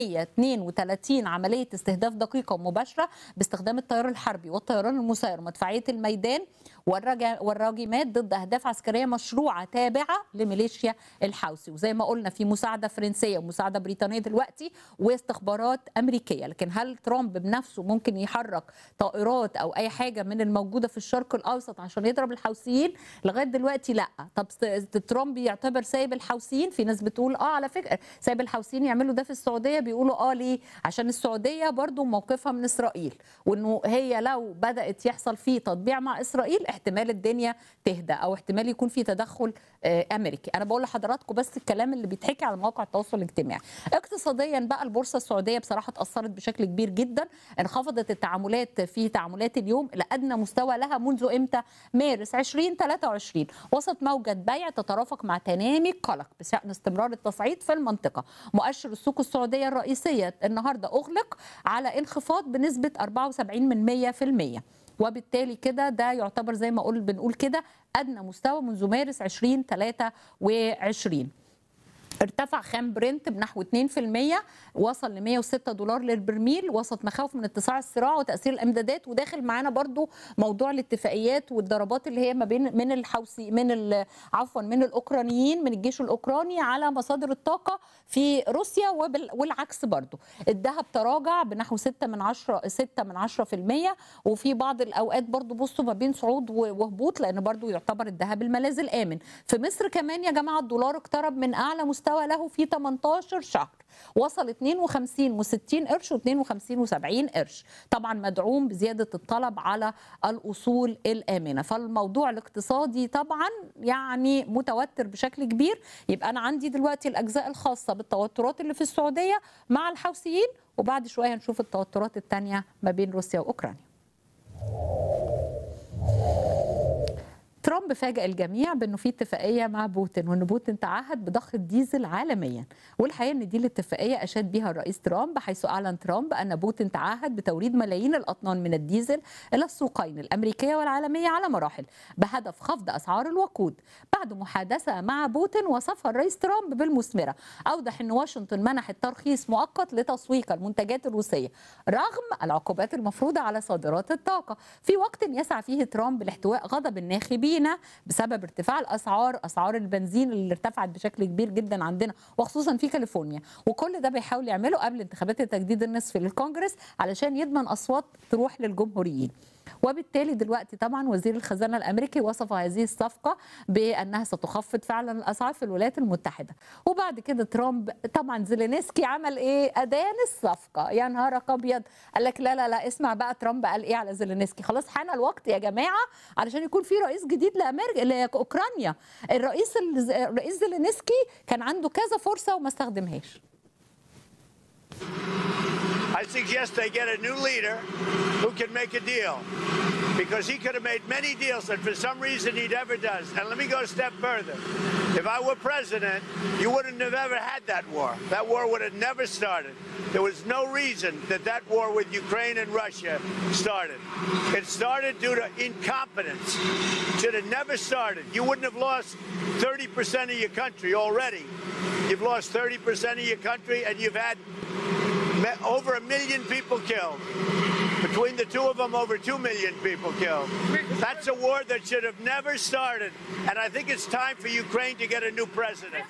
32 عملية استهداف دقيقة ومباشرة باستخدام الطيار الحربي والطيران المسير ومدفعية الميدان والرج- والراجمات ضد أهداف عسكرية مشروعة تابعة لميليشيا الحوثي وزي ما قلنا في مساعدة فرنسية ومساعدة بريطانية دلوقتي واستخبارات أمريكية لكن هل ترامب بنفسه ممكن يحرك طائرات أو أي حاجة من الموجودة في الشرق الأوسط عشان يضرب الحوثيين لغاية دلوقتي لا طب ست- ترامب يعتبر سايب الحوثيين في ناس بتقول اه على فكرة سايب الحوثيين يعملوا ده في السعودية بيقولوا اه ليه عشان السعودية برضو موقفها من إسرائيل وانه هي لو بدأت يحصل فيه تطبيع مع إسرائيل احتمال الدنيا تهدى او احتمال يكون في تدخل آه، امريكي انا بقول لحضراتكم بس الكلام اللي بيتحكي على مواقع التواصل الاجتماعي اقتصاديا بقى البورصه السعوديه بصراحه اتاثرت بشكل كبير جدا انخفضت التعاملات في تعاملات اليوم لادنى مستوى لها منذ امتى مارس 2023 وسط موجه بيع تترافق مع تنامي قلق بشان استمرار التصعيد في المنطقه مؤشر السوق السعوديه الرئيسيه النهارده اغلق على انخفاض بنسبه 74 من 100% وبالتالي كده ده يعتبر زي ما قول بنقول كده ادنى مستوى منذ مارس 2023 ارتفع خام برنت بنحو 2% وصل ل 106 دولار للبرميل وسط مخاوف من اتساع الصراع وتاثير الامدادات وداخل معانا برضو موضوع الاتفاقيات والضربات اللي هي ما بين من الحوثي من ال- عفوا من الاوكرانيين من الجيش الاوكراني على مصادر الطاقه في روسيا وبال- والعكس برضو الذهب تراجع بنحو 6 من 10 6 من 10% وفي بعض الاوقات برضو بصوا ما بين صعود و- وهبوط لان برضو يعتبر الذهب الملاذ الامن في مصر كمان يا جماعه الدولار اقترب من اعلى مستوى له في 18 شهر وصل 52 و60 قرش و52 و70 قرش طبعا مدعوم بزياده الطلب على الاصول الامنه فالموضوع الاقتصادي طبعا يعني متوتر بشكل كبير يبقى انا عندي دلوقتي الاجزاء الخاصه بالتوترات اللي في السعوديه مع الحوثيين وبعد شويه هنشوف التوترات الثانيه ما بين روسيا واوكرانيا ترامب فاجأ الجميع بانه في اتفاقيه مع بوتين وان بوتين تعهد بضخ الديزل عالميا والحقيقه ان دي الاتفاقيه اشاد بها الرئيس ترامب حيث اعلن ترامب ان بوتين تعهد بتوريد ملايين الاطنان من الديزل الى السوقين الامريكيه والعالميه على مراحل بهدف خفض اسعار الوقود بعد محادثه مع بوتين وصفها الرئيس ترامب بالمثمره اوضح ان واشنطن منحت ترخيص مؤقت لتسويق المنتجات الروسيه رغم العقوبات المفروضه على صادرات الطاقه في وقت يسعى فيه ترامب لاحتواء غضب الناخبين بسبب ارتفاع الاسعار اسعار البنزين اللي ارتفعت بشكل كبير جدا عندنا وخصوصا في كاليفورنيا وكل ده بيحاول يعمله قبل انتخابات التجديد النصفي للكونجرس علشان يضمن اصوات تروح للجمهوريين وبالتالي دلوقتي طبعا وزير الخزانه الامريكي وصف هذه الصفقه بانها ستخفض فعلا الاسعار في الولايات المتحده وبعد كده ترامب طبعا زيلينسكي عمل ايه ادان الصفقه يا نهار ابيض قال لك لا لا لا اسمع بقى ترامب قال ايه على زيلينسكي خلاص حان الوقت يا جماعه علشان يكون في رئيس جديد لامريكا لاوكرانيا الرئيس الرئيس زيلينسكي كان عنده كذا فرصه وما استخدمهاش I suggest they get a new leader who can make a deal because he could have made many deals that for some reason he never does. And let me go a step further. If I were president, you wouldn't have ever had that war. That war would have never started. There was no reason that that war with Ukraine and Russia started. It started due to incompetence. Should have never started. You wouldn't have lost 30% of your country already. You've lost 30% of your country and you've had me- over a million people killed. Between the two of them, over two million people killed. That's a war that should have never started. And I think it's time for Ukraine to get a new president.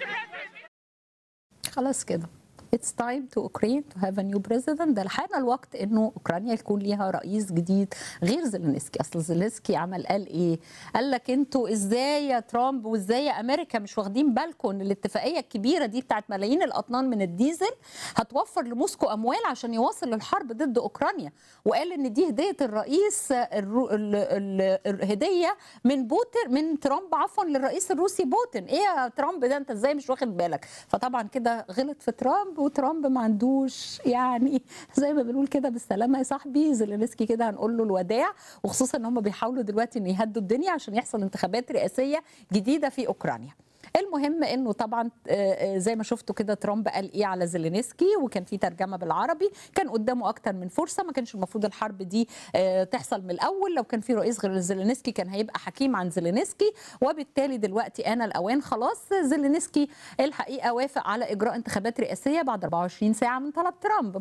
خلاص كده It's time to Ukraine to have a new president ده حان الوقت انه اوكرانيا يكون ليها رئيس جديد غير زيلينسكي اصل زيلينسكي عمل قال ايه قال لك انتوا ازاي يا ترامب وازاي يا امريكا مش واخدين بالكم ان الاتفاقيه الكبيره دي بتاعت ملايين الاطنان من الديزل هتوفر لموسكو اموال عشان يواصل الحرب ضد اوكرانيا وقال ان دي هديه الرئيس الرو... ال... ال... الهديه من بوتين من ترامب عفوا للرئيس الروسي بوتين ايه يا ترامب ده انت ازاي مش واخد بالك فطبعا كده غلط في ترامب وترامب ما عندوش يعني زي ما بنقول كده بالسلامه يا صاحبي زيلينسكي كده هنقول له الوداع وخصوصا ان هم بيحاولوا دلوقتي ان يهدوا الدنيا عشان يحصل انتخابات رئاسيه جديده في اوكرانيا المهم انه طبعا آه، آه، زي ما شفتوا كده ترامب قال ايه على زيلينسكي وكان في ترجمه بالعربي كان قدامه اكتر من فرصه ما كانش المفروض الحرب دي آه، تحصل من الاول لو كان في رئيس غير زيلينسكي كان هيبقى حكيم عن زيلينسكي وبالتالي دلوقتي انا الاوان خلاص زيلينسكي الحقيقه وافق على اجراء انتخابات رئاسيه بعد 24 ساعه من طلب ترامب